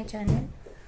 Channel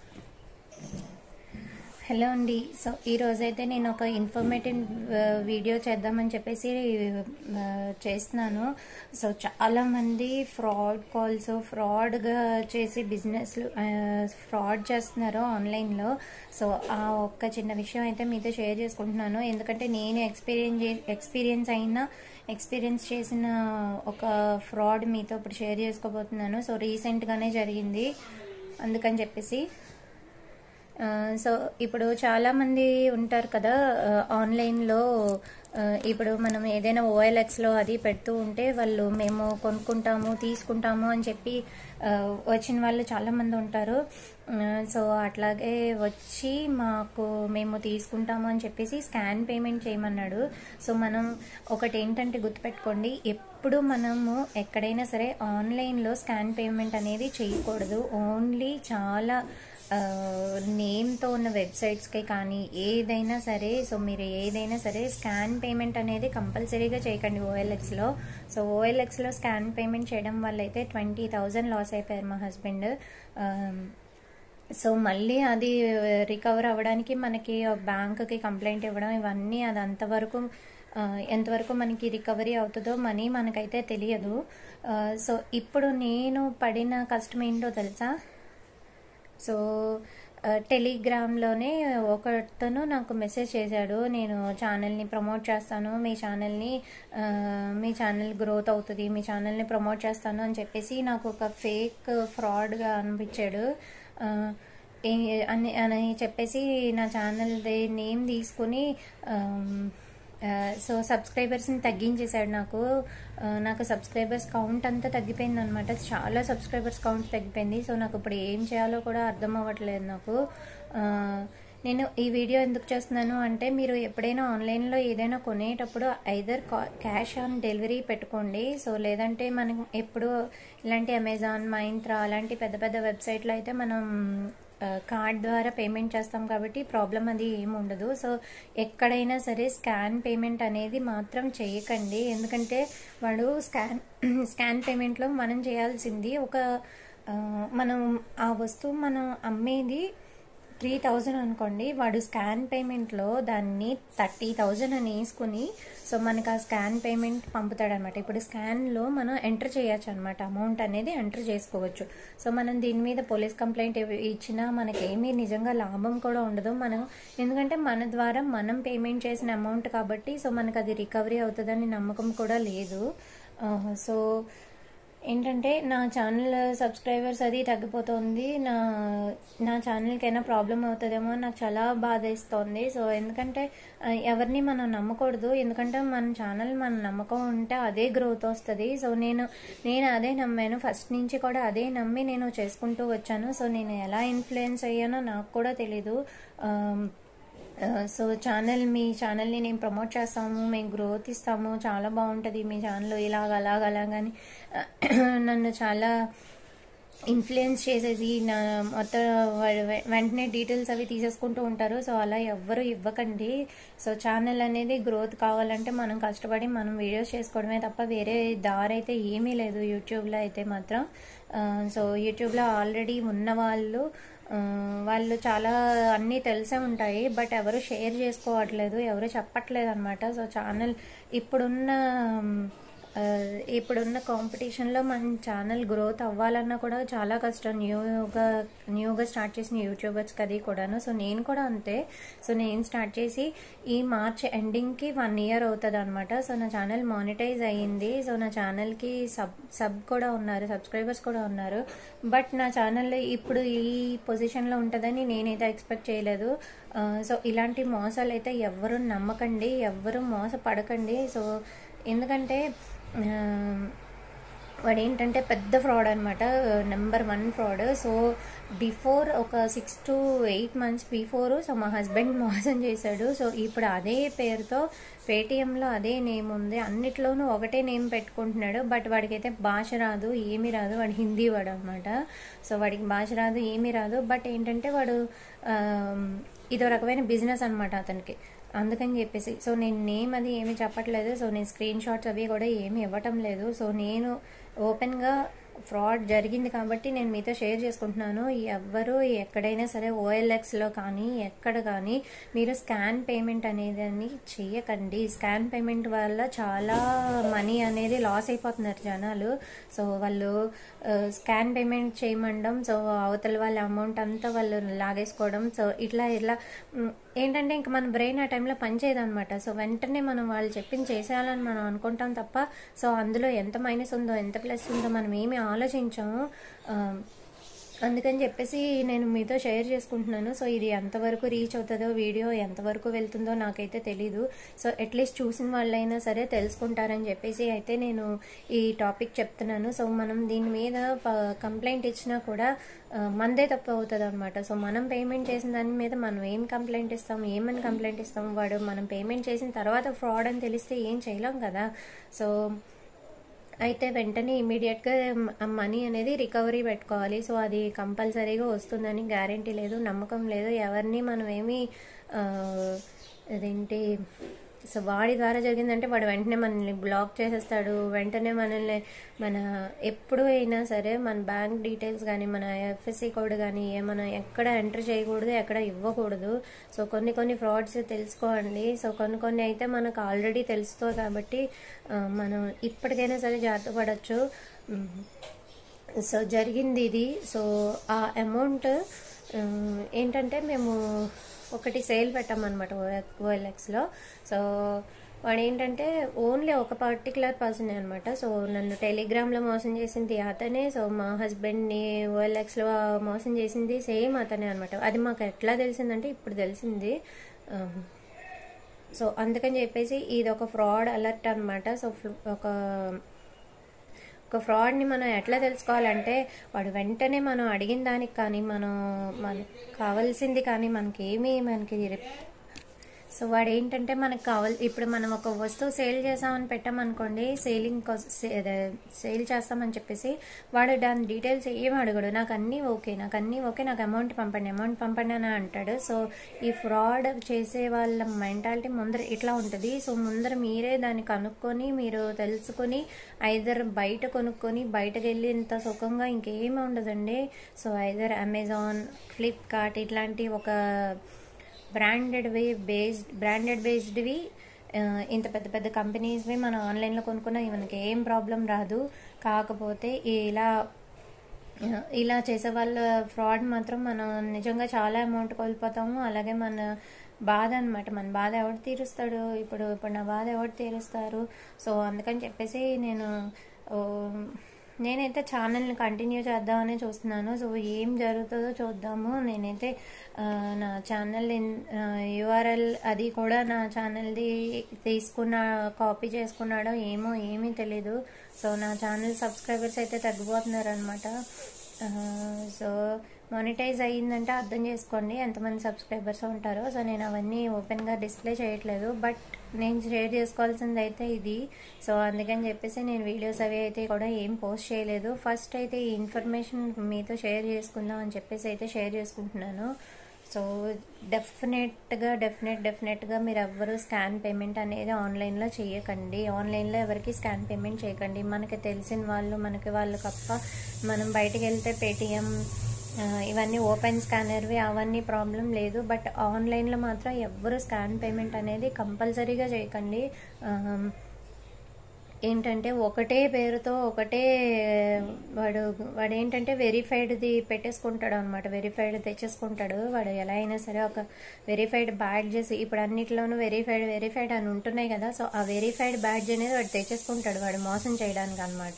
hello అండి so ఈరోజు అయితే నేను ఒక ఇన్ఫర్మేటివ్ వీడియో చేద్దామని చెప్పేసి ఆ, చేస్తున్నాను సో చాలామంది ఫ్రాడ్ కాల్స్ ఫ్రాడ్గా చేసి బిజినెస్లు ఫ్రాడ్ చేస్తున్నారు ఆన్లైన్లో సో ఆ ఒక్క చిన్న విషయం అయితే మీతో షేర్ చేసుకుంటున్నాను ఎందుకంటే నేను ఎక్స్పీరియన్స్ ఎక్స్పీరియన్స్ అయిన ఎక్స్పీరియన్స్ చేసిన ఒక ఫ్రాడ్ మీతో ఇప్పుడు షేర్ చేసుకోబోతున్నాను సో రీసెంట్గానే జరిగింది అందుకని చెప్పేసి ఆ, సో ఇప్పుడు చాలా మంది ఉంటారు కదా ఆ, ఆన్లైన్లో ఆ, ఇప్పుడు మనం ఏదైనా ఓఎల్ఎక్స్లో అది పెడుతూ ఉంటే వాళ్ళు మేము కొనుక్కుంటాము తీసుకుంటాము అని చెప్పి ఆ, వచ్చిన వాళ్ళు చాలా మంది ఉంటారు ఆ, సో అట్లాగే వచ్చి మాకు మేము తీసుకుంటాము అని చెప్పేసి స్కాన్ పేమెంట్ చేయమన్నాడు సో మనం ఒకటి ఏంటంటే గుర్తుపెట్టుకోండి ఎప్పుడు మనము ఎక్కడైనా సరే ఆన్లైన్లో స్కాన్ పేమెంట్ అనేది చేయకూడదు ఓన్లీ చాలా నేమ్తో ఉన్న వెబ్సైట్స్కి కానీ ఏదైనా సరే సో మీరు ఏదైనా సరే స్కాన్ పేమెంట్ అనేది కంపల్సరీగా చేయకండి ఓఎల్ఎక్స్లో సో ఓఎల్ఎక్స్లో స్కాన్ పేమెంట్ చేయడం వల్ల అయితే ట్వంటీ థౌజండ్ లాస్ అయిపోయారు మా హస్బెండ్ సో మళ్ళీ అది రికవర్ అవ్వడానికి మనకి బ్యాంకుకి కంప్లైంట్ ఇవ్వడం ఇవన్నీ అది అంతవరకు ఆ, ఎంతవరకు మనకి రికవరీ అవుతుందో మనీ మనకైతే తెలియదు ఆ, సో ఇప్పుడు నేను పడిన కష్టం ఏంటో తెలుసా సో ఆ, టెలిగ్రామ్లోనే ఒకతను నాకు మెసేజ్ చేశాడు నేను ఛానల్ని ప్రమోట్ చేస్తాను మీ ఛానల్ని ఆ, మీ ఛానల్ గ్రోత్ అవుతుంది మీ ఛానల్ని ప్రమోట్ చేస్తాను అని చెప్పేసి నాకు ఒక ఫేక్ ఫ్రాడ్గా అనిపించాడు ఆ, ఏ- అని అని చెప్పేసి నా ఛానల్ నేమ్ తీసుకుని ఆమ్, ఆ, సో సబ్స్క్రైబర్స్ని తగ్గించేశాడు నాకు ఆ, నాకు సబ్స్క్రైబర్స్ కౌంట్ అంతా తగ్గిపోయింది అనమాట చాలా సబ్స్క్రైబర్స్ కౌంట్ తగ్గిపోయింది సో నాకు ఇప్పుడు ఏం చేయాలో కూడా అర్థం అవ్వట్లేదు నాకు ఆ, నేను ఈ వీడియో ఎందుకు చేస్తున్నాను అంటే మీరు ఎప్పుడైనా ఆన్లైన్లో ఏదైనా కొనేటప్పుడు ఐదర్ క్యాష్ ఆన్ డెలివరీ పెట్టుకోండి సో లేదంటే మనం ఎప్పుడు ఇలాంటి అమెజాన్ మైంత్రా అలాంటి పెద్ద పెద్ద వెబ్సైట్లో అయితే మనం కార్డ్ ద్వారా పేమెంట్ చేస్తాం కాబట్టి ప్రాబ్లం అది ఏమి ఉండదు సో ఎక్కడైనా సరే స్కాన్ పేమెంట్ అనేది మాత్రం చేయకండి ఎందుకంటే వాడు స్కాన్ స్కాన్ పేమెంట్లో మనం చేయాల్సింది ఒక ఆ, మనం ఆ వస్తువు మనం అమ్మేది త్రీ థౌజండ్ అనుకోండి వాడు స్కాన్ పేమెంట్లో దాన్ని థర్టీ థౌజండ్ అని వేసుకుని సో మనకు ఆ స్కాన్ పేమెంట్ పంపుతాడనమాట ఇప్పుడు స్కాన్లో మనం ఎంటర్ చేయొచ్చు అనమాట అమౌంట్ అనేది ఎంటర్ చేసుకోవచ్చు సో మనం దీని మీద పోలీస్ కంప్లైంట్ ఇవ్- ఇచ్చినా మనకేమీ నిజంగా లాభం కూడా ఉండదు మనం ఎందుకంటే మన ద్వారా మనం పేమెంట్ చేసిన అమౌంట్ కాబట్టి సో మనకు అది రికవరీ అవుతుందని నమ్మకం కూడా లేదు ఆ, సో ఏంటంటే నా ఛానల్ సబ్స్క్రైబర్స్ అది తగ్గిపోతుంది నా నా ఛానల్కి అయినా ప్రాబ్లం అవుతుందేమో అని నాకు చాలా బాధ ఇస్తుంది సో ఎందుకంటే ఆ, ఎవరిని మనం నమ్మకూడదు ఎందుకంటే మన ఛానల్ మన నమ్మకం ఉంటే అదే గ్రోత్ వస్తుంది సో నేను నేను అదే నమ్మాను ఫస్ట్ నుంచి కూడా అదే నమ్మి నేను చేసుకుంటూ వచ్చాను సో నేను ఎలా ఇన్ఫ్లుయెన్స్ అయ్యానో నాకు కూడా తెలీదు ఆమ్, ఆ, సో ఛానల్ మీ ఛానల్ని నేను ప్రమోట్ చేస్తాము మేము గ్రోత్ ఇస్తాము చాలా బాగుంటుంది మీ ఛానల్ ఇలాగ అలాగ అలాగని ఆ, నన్ను చాలా ఇన్ఫ్లుయెన్స్ చేసేసి నా మొత్తం వా- వె- వెంటనే డీటెయిల్స్ అవి తీసేసుకుంటూ ఉంటారు సో అలా ఎవ్వరు ఇవ్వకండి సో ఛానల్ అనేది గ్రోత్ కావాలంటే మనం కష్టపడి మనం వీడియోస్ చేసుకోవడమే తప్ప వేరే దారి అయితే ఏమీ లేదు యూట్యూబ్లో అయితే మాత్రం ఆ, సో యూట్యూబ్లో ఆల్రెడీ ఉన్న వాళ్ళు ఆ, వాళ్ళు చాలా అన్నీ తెలిసే ఉంటాయి బట్ ఎవరు షేర్ చేసుకోవట్లేదు ఎవరు చెప్పట్లేదు అనమాట సో ఛానల్ ఇప్పుడున్న ఆ, ఇప్పుడున్న కాంపిటీషన్లో మన ఛానల్ గ్రోత్ అవ్వాలన్నా కూడా చాలా కష్టం న్యూగా న్యూగా స్టార్ట్ చేసిన యూట్యూబర్స్కి అది కూడాను సో నేను కూడా అంతే సో నేను స్టార్ట్ చేసి ఈ మార్చ్ ఎండింగ్కి వన్ ఇయర్ అవుతుంది అనమాట సో నా ఛానల్ మానిటైజ్ అయ్యింది సో నా ఛానల్కి సబ్ సబ్ కూడా ఉన్నారు సబ్స్క్రైబర్స్ కూడా ఉన్నారు బట్ నా ఛానల్ ఇప్పుడు ఈ పొజిషన్లో ఉంటుందని నేనైతే ఎక్స్పెక్ట్ చేయలేదు ఆ, సో ఇలాంటి మోసాలు అయితే ఎవ్వరూ నమ్మకండి ఎవ్వరూ మోసపడకండి సో ఎందుకంటే ఆ, వాడు ఏంటంటే పెద్ద ఫ్రాడ్ అనమాట number one fraud so before ఒక six to eight months before so మా హస్బెండ్ మోసం చేశాడు సో ఇప్పుడు అదే పేరుతో పేటిఎంలో అదే నేమ్ ఉంది అన్నిట్లోనూ ఒకటే నేమ్ పెట్టుకుంటున్నాడు బట్ వాడికైతే భాష రాదు ఏమీ రాదు వాడు హిందీ వాడు అనమాట సో వాడికి భాష రాదు ఏమీ రాదు బట్ ఏంటంటే వాడు ఆ, ఇదో రకమైన బిజినెస్ అనమాట అతనికి అందుకని చెప్పేసి సో నేను నేమ్ అది ఏమీ చెప్పట్లేదు సో నేను స్క్రీన్ షాట్స్ అవి కూడా ఏమీ ఇవ్వటం లేదు సో నేను ఓపెన్గా ఫ్రాడ్ జరిగింది కాబట్టి నేను మీతో షేర్ చేసుకుంటున్నాను ఎవ్వరు ఎక్కడైనా సరే ఓఎల్ఎక్స్లో కానీ ఎక్కడ కానీ మీరు స్కాన్ పేమెంట్ అనేది అని చెయ్యకండి స్కాన్ పేమెంట్ వల్ల చాలా మనీ అనేది లాస్ అయిపోతున్నారు జనాలు సో వాళ్ళు ఆ, స్కాన్ పేమెంట్ చేయమండం సో అవతల వాళ్ళ అమౌంట్ అంతా వాళ్ళు లాగేసుకోవడం సో ఇట్లా ఇట్లా ఉమ్, ఏంటంటే ఇంకా మన బ్రెయిన్ ఆ టైంలో పనిచేయదు అనమాట సో వెంటనే మనం వాళ్ళు చెప్పింది చేసేయాలని మనం అనుకుంటాం తప్ప సో అందులో ఎంత మైనస్ ఉందో ఎంత ప్లస్ ఉందో మనం ఏమి ఆలోచించాము ఆ, అందుకని చెప్పేసి నేను మీతో షేర్ చేసుకుంటున్నాను సో ఇది ఎంతవరకు రీచ్ అవుతుందో వీడియో ఎంతవరకు వెళ్తుందో నాకైతే తెలీదు సో అట్లీస్ట్ చూసిన వాళ్ళైనా సరే తెలుసుకుంటారని చెప్పేసి అయితే నేను ఈ టాపిక్ చెప్తున్నాను సో మనం దీని మీద కంప్లైంట్ ఇచ్చినా కూడా ఆ, మనదే తప్పు అవుతుంది అనమాట సో మనం పేమెంట్ చేసిన దాని మీద మనం ఏం కంప్లైంట్ ఇస్తాం ఏమని కంప్లైంట్ ఇస్తాం వాడు మనం పేమెంట్ చేసిన తర్వాత ఫ్రాడ్ అని తెలిస్తే ఏం చేయలేం కదా సో అయితే వెంటనే ఇమీడియట్గా మనీ అనేది రికవరీ పెట్టుకోవాలి సో అది కంపల్సరీగా వస్తుందని గ్యారంటీ లేదు నమ్మకం లేదు ఎవరిని మనం ఏమి ఆ, అదేంటి సో వాడి ద్వారా జరిగిందంటే వాడు వెంటనే మనల్ని బ్లాక్ చేసేస్తాడు వెంటనే మనల్ని మన ఎప్పుడు అయినా సరే మన బ్యాంక్ డీటెయిల్స్ కానీ మన ఎఫ్ఎస్సి కోడ్ కానీ మనం ఎక్కడ ఎంటర్ చేయకూడదు ఎక్కడ ఇవ్వకూడదు సో కొన్ని కొన్ని ఫ్రాడ్స్ తెలుసుకోండి సో కొన్ని కొన్ని అయితే మనకు ఆల్రెడీ తెలుస్తుంది కాబట్టి ఆ, మనం ఇప్పటికైనా సరే జాగ్రత్త పడవచ్చు ఉమ్, సో జరిగింది ఇది సో ఆ అమౌంట్ ఏంటంటే మేము ఒకటి సేల్ పెట్టామన్నమాట ఓఎల్ఎక్స్లో సో వాడు ఏంటంటే ఓన్లీ ఒక పర్టికులర్ పర్సన్ అనమాట సో నన్ను టెలిగ్రామ్లో మోసం చేసింది అతనే సో మా హస్బెండ్ని ఓఎల్ఎక్స్లో మోసం చేసింది సేమ్ అతనే అనమాట అది మాకు ఎట్లా తెలిసిందంటే ఇప్పుడు తెలిసింది ఆ, సో అందుకని చెప్పేసి ఇది ఒక ఫ్రాడ్ అలర్ట్ అనమాట సో ఫ్ల- ఒక ఒక ఫ్రాడ్ని మనం ఎట్లా తెలుసుకోవాలంటే వాడు వెంటనే మనం అడిగిన దానికి కానీ మనం మనకు కావాల్సింది కానీ మనకి ఏమీ మనకి రిప్- సో వాడు ఏంటంటే మనకు కావాలి ఇప్పుడు మనం ఒక వస్తువు సేల్ చేసామని పెట్టామనుకోండి సేలింగ్ సేల్ చేస్తామని చెప్పేసి వాడు దాని డీటెయిల్స్ ఏం అడగడు నాకు అన్నీ ఓకే నాకు అన్నీ ఓకే నాకు అమౌంట్ పంపండి అమౌంట్ పంపండి అని అంటాడు సో ఈ ఫ్రాడ్ చేసే వాళ్ళ మెంటాలిటీ ముందర ఇట్లా ఉంటుంది సో ముందర మీరే దాన్ని కనుక్కొని మీరు తెలుసుకొని ఐదర్ బయట కొనుక్కొని బయటకు వెళ్ళి ఇంత సుఖంగా ఇంకేమీ ఉండదండి సో ఐదర్ అమెజాన్ ఫ్లిప్కార్ట్ ఇట్లాంటి ఒక బ్రాండెడ్వి బేస్డ్ బ్రాండెడ్ బేస్డ్వి ఇంత పెద్ద పెద్ద కంపెనీస్వి మనం ఆన్లైన్లో కొనుక్కున్నా మనకి ఏం ప్రాబ్లం రాదు కాకపోతే ఇలా ఇలా చేసే వాళ్ళ ఫ్రాడ్ మాత్రం మనం నిజంగా చాలా అమౌంట్ కోల్పోతాము అలాగే మన బాధ అనమాట మన బాధ ఎవడు తీరుస్తాడు ఇప్పుడు ఇప్పుడు నా బాధ ఎవడు తీరుస్తారు సో అందుకని చెప్పేసి నేను ఓ, నేనైతే ఛానల్ని కంటిన్యూ చేద్దామని చూస్తున్నాను సో ఏం జరుగుతుందో చూద్దాము నేనైతే ఆ, నా ఛానల్ యూఆర్ఎల్ అది కూడా నా ఛానల్ది తీసుకున్న కాపీ చేసుకున్నాడో ఏమో ఏమీ తెలీదు సో నా ఛానల్ సబ్స్క్రైబర్స్ అయితే తగ్గిపోతున్నారు అనమాట సో మానిటైజ్ అయ్యిందంటే అర్థం చేసుకోండి ఎంతమంది సబ్స్క్రైబర్స్ ఉంటారో సో నేను అవన్నీ ఓపెన్గా డిస్ప్లే చేయట్లేదు బట్ నేను షేర్ చేసుకోవాల్సింది అయితే ఇది సో అందుకని చెప్పేసి నేను వీడియోస్ అవి అయితే కూడా ఏం పోస్ట్ చేయలేదు ఫస్ట్ అయితే ఈ ఇన్ఫర్మేషన్ మీతో షేర్ చేసుకుందాం అని చెప్పేసి అయితే షేర్ చేసుకుంటున్నాను సో డెఫినెట్గా డెఫినెట్ డెఫినెట్గా మీరు ఎవ్వరు స్కాన్ పేమెంట్ అనేది ఆన్లైన్లో చేయకండి ఆన్లైన్లో ఎవరికి స్కాన్ పేమెంట్ చేయకండి మనకి తెలిసిన వాళ్ళు మనకి వాళ్ళు తప్ప మనం బయటికి వెళ్తే పేటిఎం ఇవన్నీ ఓపెన్ స్కానర్వి అవన్నీ ప్రాబ్లం లేదు బట్ ఆన్లైన్లో మాత్రం ఎవ్వరు స్కాన్ పేమెంట్ అనేది కంపల్సరీగా చేయకండి ఆ, ఏంటంటే ఒకటే పేరుతో ఒకటే వాడు వాడు ఏంటంటే వెరిఫైడ్ది పెట్టేసుకుంటాడు అనమాట వెరిఫైడ్ తెచ్చేసుకుంటాడు వాడు ఎలా అయినా సరే ఒక వెరిఫైడ్ బ్యాడ్జెస్ ఇప్పుడు అన్నిట్లోనూ వెరిఫైడ్ వెరిఫైడ్ అని ఉంటున్నాయి కదా సో ఆ వెరిఫైడ్ బ్యాడ్జ్ అనేది వాడు తెచ్చేసుకుంటాడు వాడు మోసం చేయడానికి అనమాట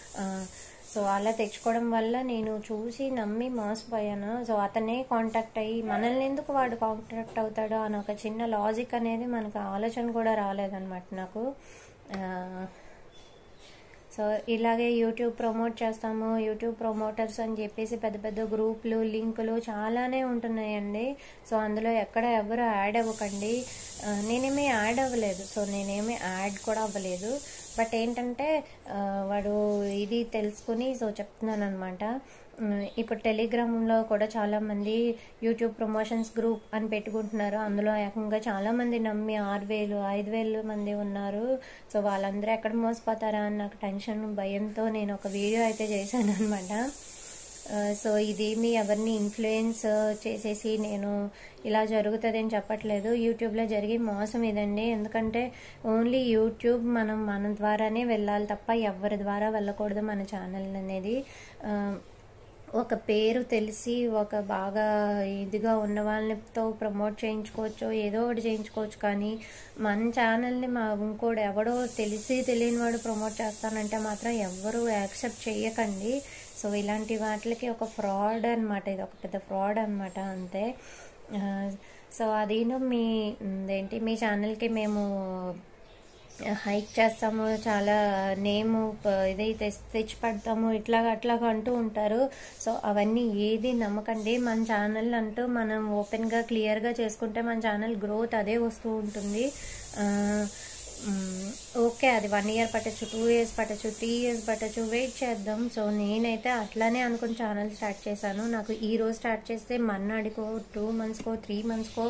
సో అలా తెచ్చుకోవడం వల్ల నేను చూసి నమ్మి మోసపోయాను సో అతనే కాంటాక్ట్ అయ్యి మనల్ని ఎందుకు వాడు కాంటాక్ట్ అవుతాడో అని ఒక చిన్న లాజిక్ అనేది మనకు ఆలోచన కూడా రాలేదన్నమాట నాకు ఆ, సో ఇలాగే యూట్యూబ్ ప్రమోట్ చేస్తాము యూట్యూబ్ ప్రమోటర్స్ అని చెప్పేసి పెద్ద పెద్ద గ్రూపులు లింకులు చాలానే ఉంటున్నాయండి సో అందులో ఎక్కడ ఎవరు యాడ్ అవ్వకండి ఆ, నేనేమీ యాడ్ అవ్వలేదు సో నేనేమీ యాడ్ కూడా అవ్వలేదు బట్ ఏంటంటే ఆ, వాడు ఇది తెలుసుకుని సో చెప్తున్నాను అనమాట ఉమ్, ఇప్పుడు టెలిగ్రామ్లో కూడా చాలా మంది యూట్యూబ్ ప్రమోషన్స్ గ్రూప్ అని పెట్టుకుంటున్నారు అందులో ఏకంగా చాలా మంది నమ్మి ఆరు వేలు ఐదు వేలు మంది ఉన్నారు సో వాళ్ళందరూ ఎక్కడ మోసపోతారా అని నాకు టెన్షన్ భయంతో నేను ఒక వీడియో అయితే చేశాను అనమాట సో ఇదేమి ఎవరిని ఇన్ఫ్లుయెన్స్ చేసేసి నేను ఇలా జరుగుతుంది అని చెప్పట్లేదు యూట్యూబ్లో జరిగే మోసం ఇదండి ఎందుకంటే ఓన్లీ యూట్యూబ్ మనం మన ద్వారానే వెళ్ళాలి తప్ప ఎవరి ద్వారా వెళ్ళకూడదు మన ఛానల్ అనేది ఆ, ఒక పేరు తెలిసి ఒక బాగా ఇదిగా ఉన్న వాళ్ళతో ప్రమోట్ చేయించుకోవచ్చు ఏదో ఒకటి చేయించుకోవచ్చు కానీ మన ఛానల్ని మా ఇంకోటి ఎవడో తెలిసి తెలియని వాడు ప్రమోట్ చేస్తానంటే మాత్రం ఎవరు యాక్సెప్ట్ చేయకండి సో ఇలాంటి వాటికి ఒక ఫ్రాడ్ అనమాట ఇది ఒక పెద్ద ఫ్రాడ్ అనమాట అంతే ఆ, సో అదేను మీ ఏంటి మీ ఛానల్కి మేము హైక్ చేస్తాము చాలా నేమ్ ఇది తెచ్చి తెచ్చి పెడతాము ఇట్లాగా అట్లాగా అంటూ ఉంటారు సో అవన్నీ ఏది నమ్మకండి మన ఛానల్ అంటూ మనం ఓపెన్గా క్లియర్గా చేసుకుంటే మన ఛానల్ గ్రోత్ అదే వస్తూ ఉంటుంది ఆ, మ్, ఓకే అది వన్ ఇయర్ పట్టచ్చు టూ ఇయర్స్ పట్టచ్చు త్రీ ఇయర్స్ పట్టచ్చు వెయిట్ చేద్దాం సో నేనైతే అట్లానే అనుకుని ఛానల్ స్టార్ట్ చేశాను నాకు ఈ రోజు స్టార్ట్ చేస్తే మన్నాడికో టూ మంత్స్కో త్రీ మంత్స్కో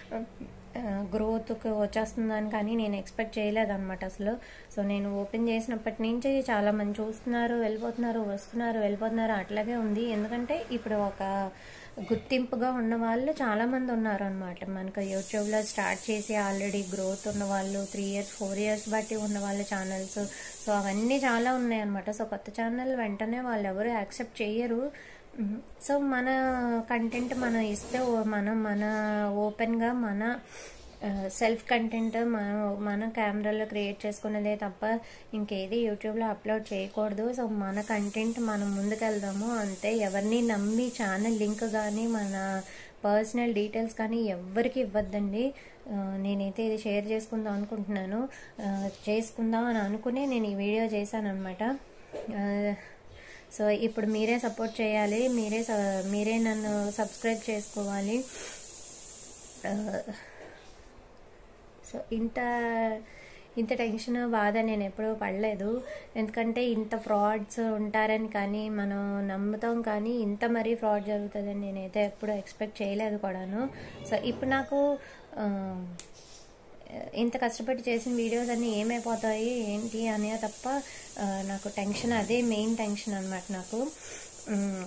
గ్రోత్కి వచ్చేస్తుందని కానీ నేను ఎక్స్పెక్ట్ చేయలేదన్నమాట అసలు సో నేను ఓపెన్ చేసినప్పటి నుంచి చాలా మంది చూస్తున్నారు వెళ్ళిపోతున్నారు వస్తున్నారు వెళ్ళిపోతున్నారు అట్లాగే ఉంది ఎందుకంటే ఇప్పుడు ఒక గుర్తింపుగా ఉన్న వాళ్ళు చాలా మంది ఉన్నారు అనమాట మనకు యూట్యూబ్లో స్టార్ట్ చేసి ఆల్రెడీ గ్రోత్ ఉన్న వాళ్ళు త్రీ ఇయర్స్ ఫోర్ ఇయర్స్ బట్టి ఉన్న వాళ్ళ ఛానల్స్ సో అవన్నీ చాలా ఉన్నాయి అనమాట సో కొత్త ఛానల్ వెంటనే వాళ్ళు ఎవరు యాక్సెప్ట్ చేయరు మ్మ్. సో మన కంటెంట్ మనం ఇస్తే ఓ- మనం మన ఓపెన్గా మన సెల్ఫ్ కంటెంట్ మనం మన కెమెరాలో క్రియేట్ చేసుకున్నదే తప్ప ఇంకేది యూట్యూబ్లో అప్లోడ్ చేయకూడదు సో మన కంటెంట్ మనం ముందుకెళ్దాము అంతే ఎవరిని నమ్మి ఛానల్ లింక్ కానీ మన పర్సనల్ డీటెయిల్స్ కానీ ఎవ్వరికి ఇవ్వద్దండి ఆ, నేనైతే ఇది షేర్ చేసుకుందాం అనుకుంటున్నాను ఆ, చేసుకుందాం అని అనుకునే నేను ఈ వీడియో చేశాను అనమాట సో ఇప్పుడు మీరే సపోర్ట్ చేయాలి మీరే స- మీరే నన్ను సబ్స్క్రైబ్ చేసుకోవాలి ఆ, సో ఇంత ఇంత టెన్షన్ బాధ నేను ఎప్పుడూ పడలేదు ఎందుకంటే ఇంత ఫ్రాడ్స్ ఉంటారని కానీ మనం నమ్ముతాం కానీ ఇంత మరీ ఫ్రాడ్ జరుగుతుందని నేనైతే ఎప్పుడూ ఎక్స్పెక్ట్ చేయలేదు కూడాను సో ఇప్పుడు నాకు ఆ, ఇంత కష్టపడి చేసిన వీడియోస్ అన్నీ ఏమైపోతాయి ఏంటి అనే తప్ప ఆ, నాకు టెన్షన్ అదే మెయిన్ టెన్షన్ అనమాట నాకు ఉమ్,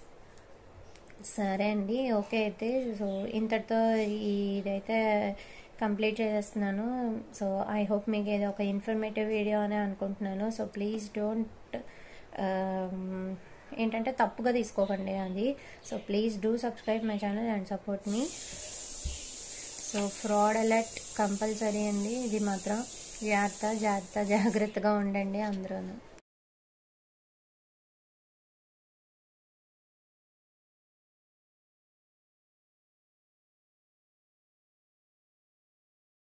సరే అండి ఓకే అయితే సో ఇంతటితో ఇదైతే కంప్లీట్ చేసేస్తున్నాను సో ఐ హోప్ మీకు ఏదో ఒక ఇన్ఫర్మేటివ్ వీడియో అనే అనుకుంటున్నాను సో ప్లీజ్ డోంట్ ఏంటంటే తప్పుగా తీసుకోకండి అది so please do subscribe my channel and support మీ సో ఫ్రాడ్ అలర్ట్ కంపల్సరీ అండి ఇది మాత్రం జాగ్రత్త జాగ్రత్త జాగ్రత్తగా ఉండండి అందరూ